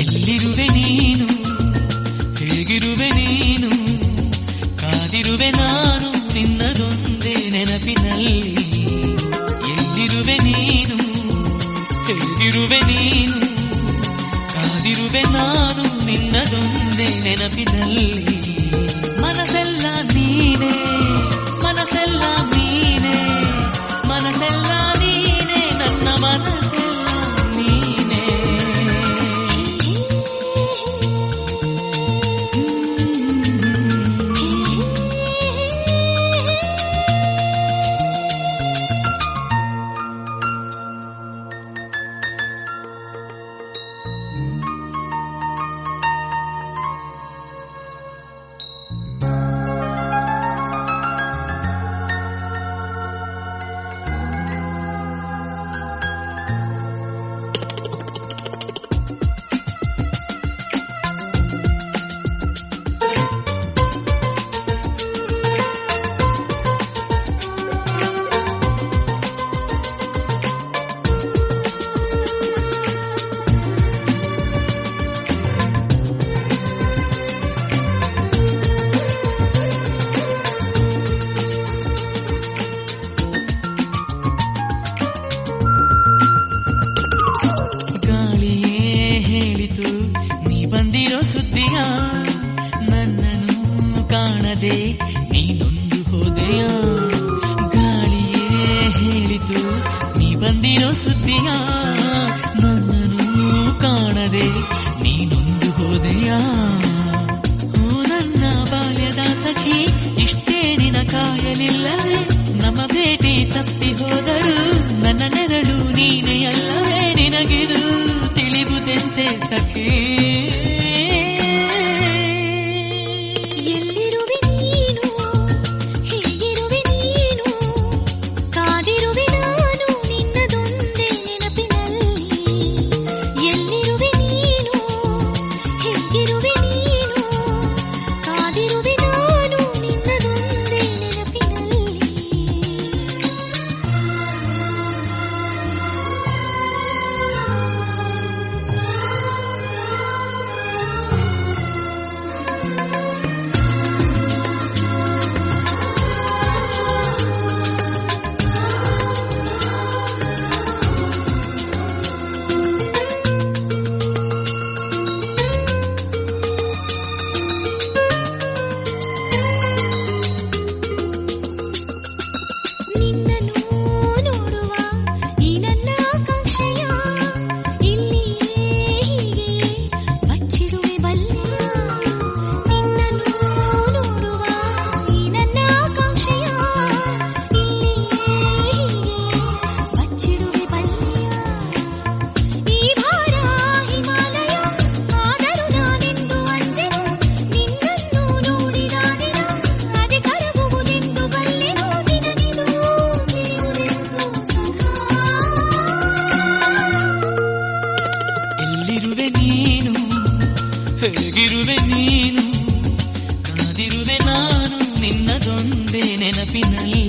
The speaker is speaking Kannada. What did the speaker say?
ಎಲ್ಲಿರುವೆ ನೀನು ಹೇಗಿರುವೆ ನೀನು ಕಾದಿರುವೆ ನಾನು ನಿನ್ನದೊಂದೇ ನೆನಪಿನಲ್ಲಿ ಎಲ್ಲಿರುವೆ ನೀನು ಹೇಗಿರುವೆ ನೀನು ಕಾದಿರುವೆ ನಾನು ನಿನ್ನದೊಂದೇ ನೆನಪಿನಲ್ಲಿ ಮನಸ್ಸೆಲ್ಲ ನೀನೇ ಮನಸ್ಸೆಲ್ಲ ನೀನೇ ಮನಸ್ಸೆಲ್ಲ ನೀನೇ ನನ್ನ ಮನಸ್ಸೆಲ್ಲ ನೀನೇ ಗಾಳಿಯೇ ಹೇಳಿತು ನೀ ಬಂದಿರೋ ಸುದ್ದಿಯ ನನ್ನನ್ನು ಕಾಣದೆ ನೀನೊಂದು ಹೋದೆಯ ಗಾಳಿಯೇ ಹೇಳಿತು ನೀ ಬಂದಿರೋ ಸುದ್ದಿಯ ನನ್ನನ್ನು ಕಾಣದೆ ನೀನೊಂದು ಹೋದೆಯ ಓ ನನ್ನ ಬಾಲ್ಯದ ಸಖಿ ಇಷ್ಟೇ ದಿನ ಕಾಯಲಿಲ್ಲವೇ ನಮ್ಮ ಭೇಟಿ ತಪ್ಪಿ ಹೋದರು ನನ್ನ ನೆರಳು ನೀನೇ ಅಲ್ಲವೇ ನಿನಗಿದು ತಿಳಿಬುದೆಂತೆ ಸಖಿ ಎಲ್ಲಿರುವೆ ನೀನು ಹೇಗಿರುವೆ ನೀನು ಕಾದಿರುವೆ ನಾನು ನಿನ್ನದೊಂದೇ ನೆನಪಿನಲ್ಲಿ ಎಲ್ಲಿರುವೆ ನೀನು ಹೇಗಿರುವೆ ನೀನು ಕಾದಿರುವೆ ನಾನು ನಿನ್ನದೊಂದೇ ನೆನಪಿನಲ್ಲಿ ನಿನ್ನನ್ನು ನೋಡುವ ಈ ನನ್ನ ಆಕಾಂಕ್ಷೆಯ ಇಲ್ಲಿಯೇ ಹೀಗೆ ಬಚ್ಚಿಡುವೆ ಬಲ್ಲೆಯ ನಿನ್ನನ್ನು ನೋಡುವ ಈ ನನ್ನ ಆಕಾಂಕ್ಷೆಯ ಇಲ್ಲಿಯೇ ಹೀಗೆ ಬಚ್ಚಿಡುವೆ ಬಲ್ಲೆಯ ಈ ಭಾರ ಹಿಮಾಲಯ ಆದರೂ ನಾನೆಂದು ಅಂಜೆನು ನಿನ್ನನ್ನು ನೋಡಿದ ದಿನ ಅದೇ ಕರಗುವುದೆಂದು ಬಲ್ಲೆನು ನಿನಗಿದು ತಿಳಿಯುವುದೆಂದು ಸುಖ ಎಲ್ಲಿರುವೆ ನೀನು ಹೇಗಿರುವೆ ನೀನು ಕಾದಿರುವೆ ನಾನು ನಿನ್ನದೊಂದೇ ನೆನಪಿನಲ್ಲಿ